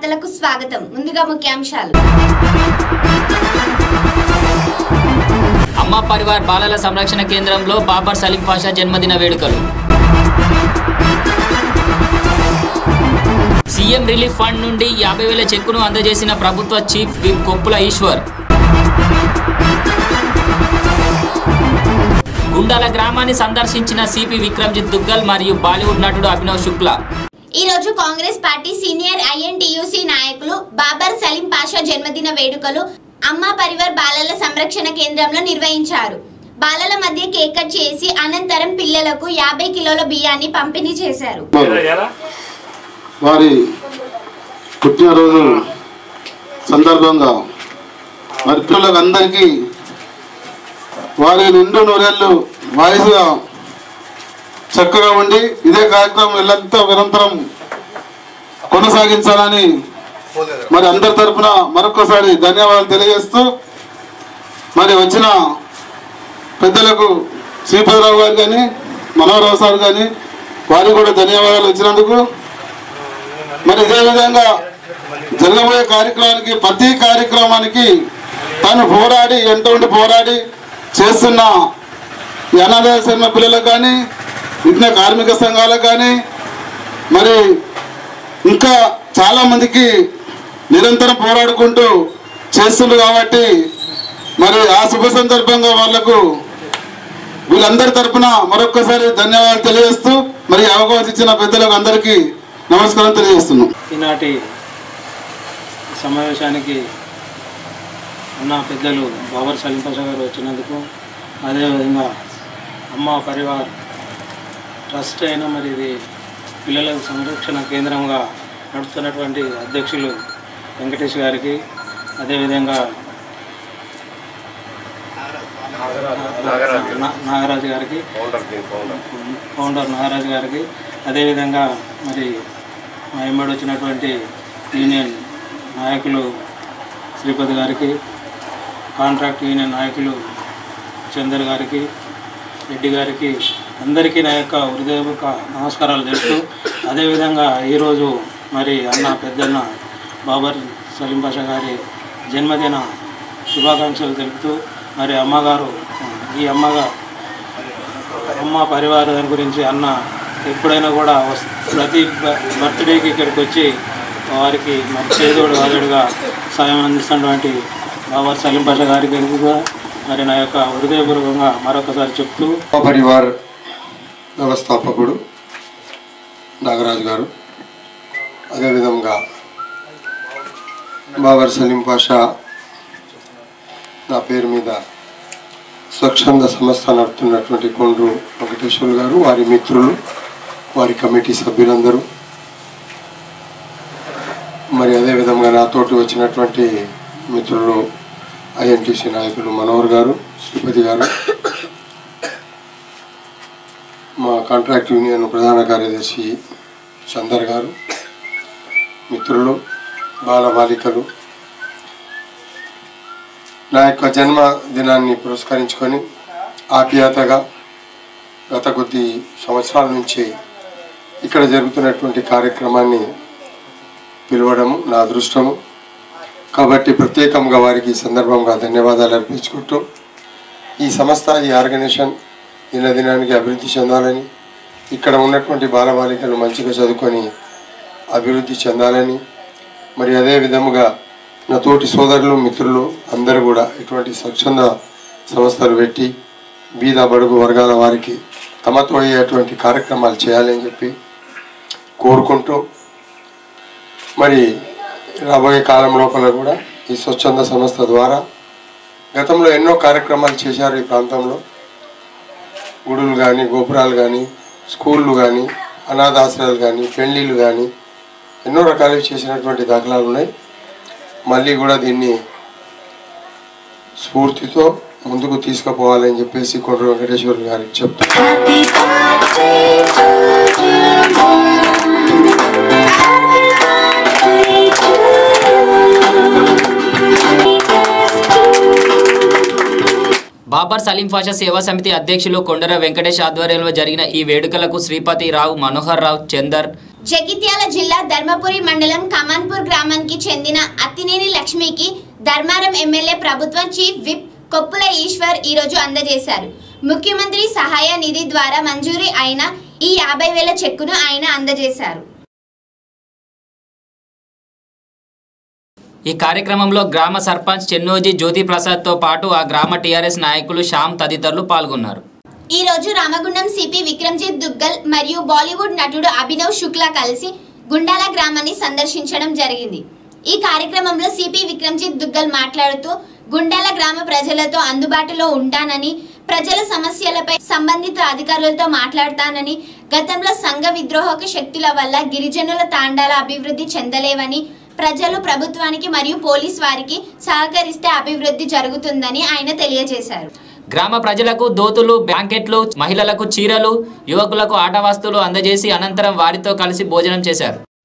వార్తలకు స్వాగతం ముందుగా ముఖ్యాంశాలు అమ్మ పరివార్ బాలల సంరక్షణ కేంద్రంలో బాబర్ సలీం పాషా జన్మదిన వేడుకలు సీఎం రిలీఫ్ ఫండ్ నుండి యాభై వేల చెక్కును అందజేసిన ప్రభుత్వ చీఫ్ విప్ కొప్పుల ఈశ్వర్ గుండాల గ్రామాన్ని సందర్శించిన సిపి విక్రమ్జిత్ దుగ్గల్ మరియు బాలీవుడ్ నటుడు అభినవ్ శుక్లా ఈ రోజు కాంగ్రెస్ పార్టీ సీనియర్ ఐఎన్టీయూసీ నాయకులు బాబర్ సలీం పాషా జన్మదిన వేడుకలు అమ్మా పరివార్ బాలల సంరక్షణ కేంద్రంలో నిర్వహించారు బాలల మధ్య కేక్ కట్ చేసి అనంతరం పిల్లలకు యాభై కిలోల బియ్యాన్ని పంపిణీ చేశారు వారి పుట్టినరోజు సందర్భంగా మరి పిల్లలకు అందరికీ వారి నిండు నూరేళ్ళు వాయిస్గా చక్కగా ఉండి ఇదే కార్యక్రమం ఎల్లంతా నిరంతరం కొనసాగించాలని మరి అందరి తరపున మరొకసారి ధన్యవాదాలు తెలియజేస్తూ మరి వచ్చిన పెద్దలకు శ్రీపతిరావు గారు కానీ మనోహరరావు సార్ కానీ వారికి కూడా ధన్యవాదాలు వచ్చినందుకు మరి ఇదే విధంగా జరగబోయే కార్యక్రమానికి ప్రతి కార్యక్రమానికి తను పోరాడి ఎంతో ఉండి పోరాడి చేస్తున్న ఈ అనాథాశ్రమ పిల్లలకు కానీ విఘ్న కార్మిక సంఘాలకు కానీ మరి ఇంకా చాలా మందికి నిరంతరం పోరాడుకుంటూ చేస్తుండ్రు కాబట్టి మరి ఆ శుభ సందర్భంగా వాళ్లకు వీళ్ళందరి తరపున మరొక్కసారి ధన్యవాదాలు తెలియజేస్తూ మరి ఈ అవకాశం ఇచ్చిన పెద్దలకు అందరికీ నమస్కారం తెలియజేస్తున్నాం ఈనాటి సమావేశానికి అన్న పెద్దలు బాబర్ సలీం పాషా గారు వచ్చినందుకు అదేవిధంగా అమ్మ పరివార్ ట్రస్ట్ అయిన మరి ఇది పిల్లల సంరక్షణ కేంద్రంగా నడుపుతున్నటువంటి అధ్యక్షులు వెంకటేష్ గారికి అదేవిధంగా నా- నాగరాజు గారికి ఫౌండర్ నాగరాజు గారికి అదేవిధంగా మరి మా ఎమ్మడి వచ్చినటువంటి యూనియన్ నాయకులు శ్రీపతి గారికి కాంట్రాక్ట్ యూనియన్ నాయకులు చందర్ గారికి రెడ్డి గారికి అందరికీ నా యొక్క హృదయపూర్వక నమస్కారాలు తెలుపుతూ అదేవిధంగా ఈరోజు మరి అన్న పెద్దన్న బాబర్ సలీం పాషా గారి జన్మదిన శుభాకాంక్షలు తెలుపుతూ మరి అమ్మగారు ఈ అమ్మగా అమ్మ పరివారం దాని గురించి అన్న ఎప్పుడైనా కూడా వస్- ప్రతి బ- బర్త్డేకి ఇక్కడికి వచ్చి వారికి మరి చేదోడు వాదోడుగా సాయం అందిస్తున్నటువంటి బాబర్ సలీం పాషా గారికి కూడా మరి నా యొక్క హృదయపూర్వకంగా మరొకసారి చెప్తూ పరివార్ వ్యవస్థాపకుడు నాగరాజు గారు అదేవిధంగా బాబర్ సలీం పాషా నా పేరు మీద స్వచ్ఛంద సంస్థ నడుపుతున్నటువంటి కొండ్రు వెంకటేశ్వర్ గారు వారి మిత్రులు వారి కమిటీ సభ్యులందరూ మరి అదేవిధంగా నాతోటి వచ్చినటువంటి మిత్రులు ఐఎన్టీసీ నాయకులు మనోహర్ గారు శ్రీపతి గారు మా కాంట్రాక్ట్ యూనియన్ ప్రధాన కార్యదర్శి చందర్ గారు మిత్రులు బాలబాలికలు నా యొక్క జన్మదినాన్ని పురస్కరించుకొని ఆప్యాయతగా గత కొద్ది సంవత్సరాల నుంచి ఇక్కడ జరుగుతున్నటువంటి కార్యక్రమాన్ని పిలవడము నా అదృష్టము కాబట్టి ప్రత్యేకంగా వారికి ఈ సందర్భంగా ధన్యవాదాలు అర్పించుకుంటూ ఈ సంస్థ ఈ ఆర్గనైజేషన్ దినదినానికి అభివృద్ధి చెందాలని ఇక్కడ ఉన్నటువంటి బాలబాలికలు మంచిగా చదువుకొని అభివృద్ధి చెందాలని మరి అదే విధముగా నా తోటి సోదరులు మిత్రులు అందరూ కూడా ఇటువంటి స్వచ్ఛంద సంస్థలు పెట్టి బీద బడుగు వర్గాల వారికి తమతో అయ్యేటువంటి కార్యక్రమాలు చేయాలని చెప్పి కోరుకుంటూ మరి రాబోయే కాలం లోపల కూడా ఈ స్వచ్ఛంద సంస్థ ద్వారా గతంలో ఎన్నో కార్యక్రమాలు చేశారు ఈ ప్రాంతంలో గుడులు కానీ గోపురాలు కానీ స్కూళ్ళు కానీ అనాథాశ్రయాలు కానీ పెళ్ళిళ్ళు కానీ ఎన్నో రకాలు చేసినటువంటి దాఖలాలు ఉన్నాయి మళ్ళీ కూడా దీన్ని స్ఫూర్తితో ముందుకు తీసుకుపోవాలని చెప్పేసి కొండ వెంకటేశ్వర గారికి చెప్తాను బాబర్ సలీం పాషా సేవా సమితి అధ్యక్షులు కొండర వెంకటేష్ ఆధ్వర్యంలో జరిగిన ఈ వేడుకలకు శ్రీపతి రావు మనోహర్ రావు చందర్ జగిత్యాల జిల్లా ధర్మపురి మండలం కమాన్పూర్ గ్రామానికి చెందిన అత్తినేని లక్ష్మికి ధర్మారం ఎమ్మెల్యే ప్రభుత్వం చీఫ్ విప్ కొప్పుల ఈశ్వర్ ఈరోజు అందజేశారు ముఖ్యమంత్రి సహాయ నిధి ద్వారా మంజూరీ అయిన ఈ యాభై వేల చెక్కును ఆయన అందజేశారు ఈ కార్యక్రమంలో గ్రామ సర్పంచ్ చెన్నోజీ జ్యోతి ప్రసాద్తో పాటు ఆ గ్రామ టీఆర్ఎస్ నాయకులు శ్యామ్ తదితరులు పాల్గొన్నారు ఈ రోజు రామగుండం సిపి విక్రమ్జిత్ దుగ్గల్ మరియు బాలీవుడ్ నటుడు అభినవ్ శుక్లా కలిసి గుండాల గ్రామాన్ని సందర్శించడం జరిగింది ఈ కార్యక్రమంలో సిపి విక్రమ్జిత్ దుగ్గల్ మాట్లాడుతూ గుండాల గ్రామ ప్రజలతో అందుబాటులో ఉంటానని ప్రజల సమస్యలపై సంబంధిత అధికారులతో మాట్లాడతానని గతంలో సంఘ విద్రోహక శక్తుల వల్ల గిరిజనుల తాండాల అభివృద్ధి చెందలేవని ప్రజలు ప్రభుత్వానికి మరియు పోలీస్ వారికి సహకరిస్తే అభివృద్ధి జరుగుతుందని ఆయన తెలియజేశారు గ్రామ ప్రజలకు దోతులు బ్లాంకెట్లు మహిళలకు చీరలు యువకులకు ఆట వస్తువులు అందజేసి అనంతరం వారితో కలిసి భోజనం చేశారు